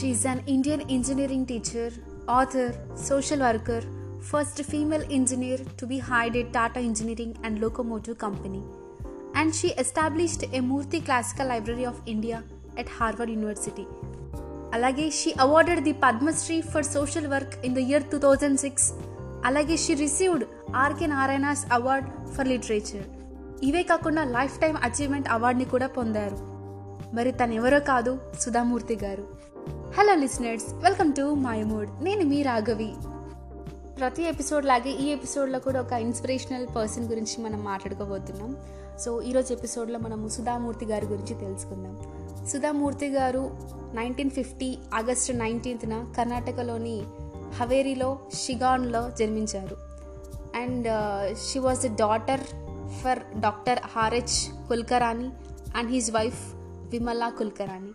She is an Indian engineering teacher, author, social worker, first female engineer to be hired at Tata Engineering and Locomotive Company. And she established a Murthy Classical Library of India at Harvard University. అలాగే she awarded the Padma Shri for social work in the year two thousand six అలాగే she received R K Narayan's award for literature ఇవే కాకుండా life time achievement అవార్డుని కూడా పొందారు మరి తను ఎవరో కాదు సుధామూర్తి గారు hello listeners welcome to my mood నేను మీ రాఘవి ప్రతి ఎపిసోడ్ లాగే ఈ ఎపిసోడ్లో కూడా ఒక ఇన్స్పిరేషనల్ పర్సన్ గురించి మనం మాట్లాడుకోబోతున్నాం సో ఈరోజు ఎపిసోడ్లో మనము సుధామూర్తి గారి గురించి తెలుసుకుందాం సుధామూర్తి గారు నైన్టీన్ ఫిఫ్టీ ఆగస్టు నైన్టీన్త్న కర్ణాటకలోని హవేరీలో షిగాన్లో జన్మించారు and she was the daughter for doctor హారెచ్ Kulkarni and his wife Vimala Kulkarni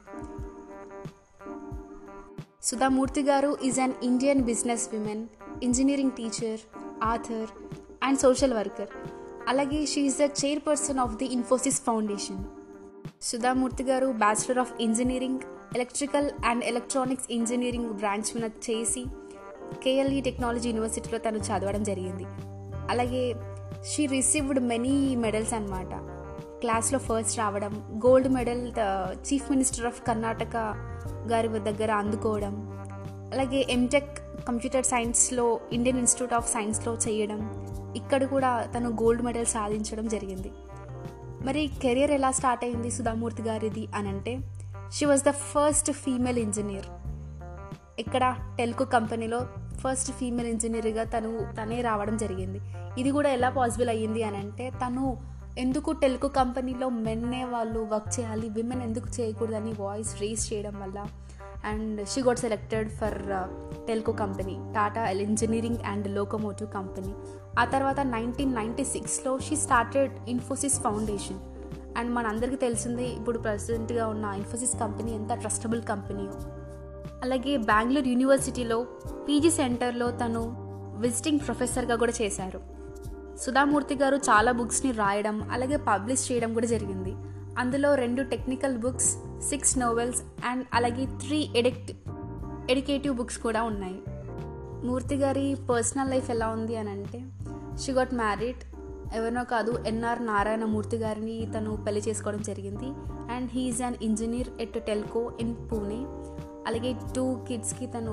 Sudha Murthy గారు is an Indian business women engineering teacher author and social worker అలాగే she is the chairperson of the Infosys foundation Sudha Murthy గారు bachelor of engineering electrical and electronics engineering branch మీద చేసి కేఎల్ఈ technology యూనివర్సిటీలో తను చదవడం జరిగింది అలాగే షీ రిసీవ్డ్ మెనీ మెడల్స్ అనమాట క్లాస్లో ఫస్ట్ రావడం gold medal chief minister of Karnataka గారి దగ్గర అందుకోవడం అలాగే ఎంటెక్ కంప్యూటర్ సైన్స్లో ఇండియన్ ఇన్స్టిట్యూట్ ఆఫ్ సైన్స్లో చేయడం ఇక్కడ కూడా తను గోల్డ్ మెడల్ సాధించడం జరిగింది మరి కెరియర్ ఎలా స్టార్ట్ అయింది సుధామూర్తి గారిది అని అంటే she was the first female engineer ఇక్కడ టెల్కో కంపెనీలో ఫస్ట్ ఫీమేల్ ఇంజనీర్గా తను తనే రావడం జరిగింది ఇది కూడా ఎలా పాసిబుల్ అయ్యింది అని అంటే తను ఎందుకు టెల్కో కంపెనీలో మెన్నే వాళ్ళు వర్క్ చేయాలి విమెన్ ఎందుకు చేయకూడదని వాయిస్ రేస్ చేయడం వల్ల and she got selected for Telco company Tata engineering and locomotive company ఆ తర్వాత నైన్టీన్ నైంటీ సిక్స్లో she started Infosys foundation and మనందరికీ తెలిసింది ఇప్పుడు ప్రెసిడెంట్గా ఉన్న ఇన్ఫోసిస్ కంపెనీ ఎంత ట్రస్టబుల్ కంపెనీయో అలాగే బెంగళూరు యూనివర్సిటీలో పీజీ సెంటర్లో తను విజిటింగ్ ప్రొఫెసర్గా కూడా చేశారు సుధామూర్తి గారు చాలా బుక్స్ని రాయడం అలాగే పబ్లిష్ చేయడం కూడా జరిగింది అందులో రెండు technical books six novels and అలాగే త్రీ ఎడిక్ట్ ఎడ్యుకేటివ్ బుక్స్ కూడా ఉన్నాయి మూర్తి గారి పర్సనల్ లైఫ్ ఎలా ఉంది అని అంటే షీ గాట్ మ్యారీడ్ ఎవరినో కాదు ఎన్ఆర్ నారాయణ మూర్తి గారిని తను పెళ్లి చేసుకోవడం జరిగింది and he is an engineer at Telco in Pune అలాగే టూ కిడ్స్కి తను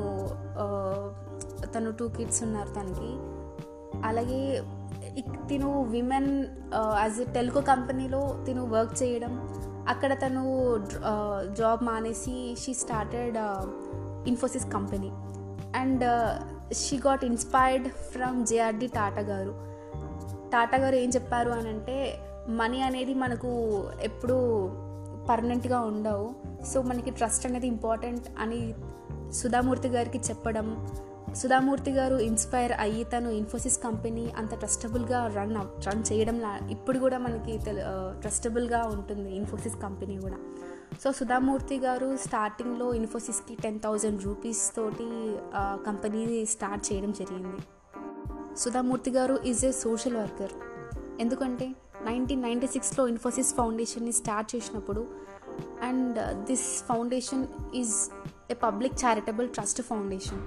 తను టూ కిడ్స్ ఉన్నారు తనకి అలాగే తిను విమెన్ యాజ్ ఎ టెల్కో కంపెనీలో తిను వర్క్ చేయడం అక్కడ తను జాబ్ మానేసి she started Infosys company and she got inspired from JRD Tata garu Tata గారు ఏం చెప్పారు అని అంటే మనీ అనేది మనకు ఎప్పుడూ పర్మనెంట్గా ఉండవు సో మనకి ట్రస్ట్ అనేది ఇంపార్టెంట్ అని సుధామూర్తి గారికి చెప్పడం సుధామూర్తి గారు ఇన్స్పైర్ అయ్యి తను ఇన్ఫోసిస్ కంపెనీ అంత ట్రస్టబుల్గా రన్ రన్ చేయడం ఇప్పుడు కూడా మనకి ట్రస్టబుల్గా ఉంటుంది ఇన్ఫోసిస్ కంపెనీ కూడా సో సుధామూర్తి గారు స్టార్టింగ్లో ఇన్ఫోసిస్కి టెన్ థౌజండ్ రూపీస్ తోటి కంపెనీ స్టార్ట్ చేయడం జరిగింది సుధామూర్తి గారు ఈజ్ ఏ సోషల్ వర్కర్ ఎందుకంటే నైన్టీన్ నైంటీ సిక్స్లో ఇన్ఫోసిస్ ఫౌండేషన్ని స్టార్ట్ చేసినప్పుడు and this foundation is a public charitable trust foundation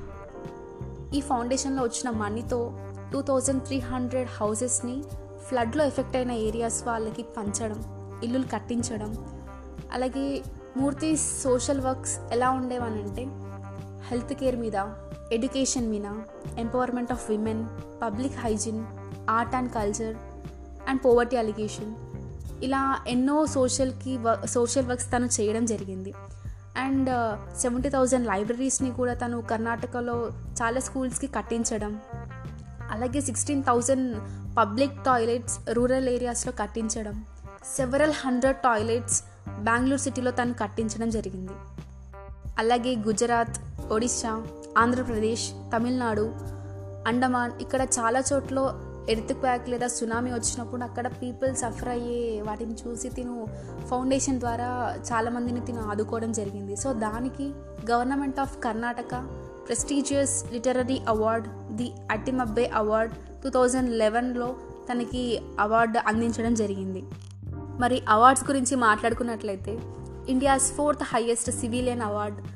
ఈ ఫౌండేషన్లో వచ్చిన మనీతో టూ థౌజండ్ త్రీ హండ్రెడ్ హౌసెస్ని ఫ్లడ్లో ఎఫెక్ట్ అయిన ఏరియాస్ వాళ్ళకి పంచడం ఇల్లులు కట్టించడం అలాగే మూర్తి సోషల్ వర్క్స్ ఎలా ఉండేవనంటే హెల్త్ కేర్ మీద ఎడ్యుకేషన్ మీద empowerment of women public hygiene art and culture and poverty allegation ఇలా ఎన్నో సోషల్కి సోషల్ వర్క్స్ తను చేయడం జరిగింది అండ్ సెవెంటీ థౌజండ్ లైబ్రరీస్ని కూడా తను కర్ణాటకలో చాలా స్కూల్స్కి కట్టించడం అలాగే sixteen thousand public toilets rural ఏరియాస్లో కట్టించడం సెవరల్ హండ్రెడ్ టాయిలెట్స్ బెంగళూరు సిటీలో తను కట్టించడం జరిగింది అలాగే గుజరాత్ ఒడిశా ఆంధ్రప్రదేశ్ తమిళనాడు అండమాన్ ఇక్కడ చాలా చోట్ల ఎర్త్ క్వాక్ లేదా సునామీ వచ్చినప్పుడు అక్కడ పీపుల్ సఫర్ అయ్యే వాటిని చూసి తిను ఫౌండేషన్ ద్వారా చాలామందిని తిను ఆదుకోవడం జరిగింది సో దానికి government of Karnataka prestigious literary award the Attimabbe award two thousand లెవెన్లో తనకి అవార్డు అందించడం జరిగింది మరి అవార్డ్స్ గురించి మాట్లాడుకున్నట్లయితే India's fourth highest civilian award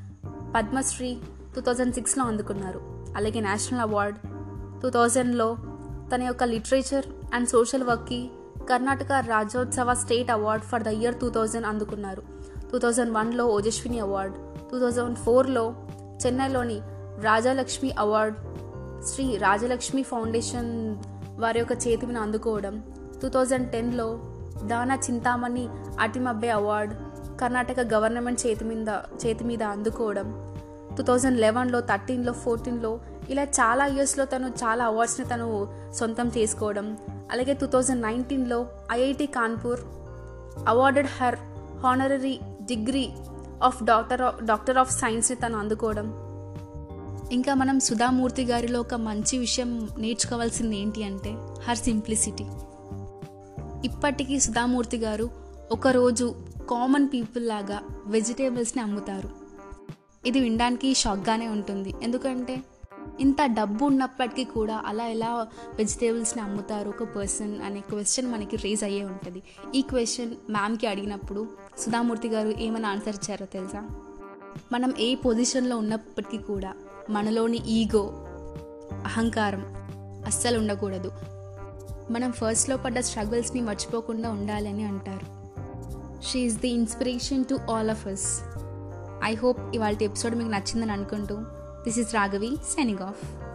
Padma Shri two thousand సిక్స్లో అందుకున్నారు అలాగే నేషనల్ అవార్డ్ టూ థౌజండ్లో తన యొక్క లిటరేచర్ అండ్ సోషల్ వర్క్కి Karnataka Rajyotsava state award for the year two thousand అందుకున్నారు టూ థౌజండ్ వన్లో ఓజస్విని అవార్డ్ టూ థౌజండ్ ఫోర్లో చెన్నైలోని రాజలక్ష్మి అవార్డ్ శ్రీ రాజలక్ష్మి ఫౌండేషన్ వారి యొక్క చేతి మీద అందుకోవడం టూ థౌజండ్ టెన్లో దానా చింతామణి అటిమబ్బే అవార్డ్ కర్ణాటక గవర్నమెంట్ చేతి మీద చేతి మీద అందుకోవడం టూ థౌజండ్ లెవెన్లో థర్టీన్లో ఫోర్టీన్లో ఇలా చాలా ఇయర్స్లో తను చాలా అవార్డ్స్ని తను సొంతం చేసుకోవడం అలాగే టూ థౌజండ్ నైన్టీన్లో IIT Kanpur awarded her honorary degree of doctor doctor of సైన్స్ని తను అందుకోవడం ఇంకా మనం సుధామూర్తి గారిలో ఒక మంచి విషయం నేర్చుకోవాల్సింది ఏంటి అంటే హర్ సింప్లిసిటీ ఇప్పటికీ సుధామూర్తి గారు ఒకరోజు కామన్ పీపుల్ లాగా వెజిటేబుల్స్ని అమ్ముతారు ఇది వినడానికి షాక్గానే ఉంటుంది ఎందుకంటే ఇంత డబ్బు ఉన్నప్పటికీ కూడా అలా ఎలా వెజిటేబుల్స్ని అమ్ముతారు ఒక పర్సన్ అనే క్వశ్చన్ మనకి రేజ్ అయ్యే ఉంటుంది ఈ క్వశ్చన్ మ్యామ్కి అడిగినప్పుడు సుధామూర్తి గారు ఏమైనా ఆన్సర్ ఇచ్చారో తెలుసా మనం ఏ పొజిషన్లో ఉన్నప్పటికీ కూడా మనలోని ఈగో అహంకారం అస్సలు ఉండకూడదు మనం ఫస్ట్లో పడ్డ స్ట్రగుల్స్ని మర్చిపోకుండా ఉండాలని అంటారు she is the inspiration to all of us I hope ఇవాళ ఎపిసోడ్ మీకు నచ్చిందని అనుకుంటూ this is Raghavi signing of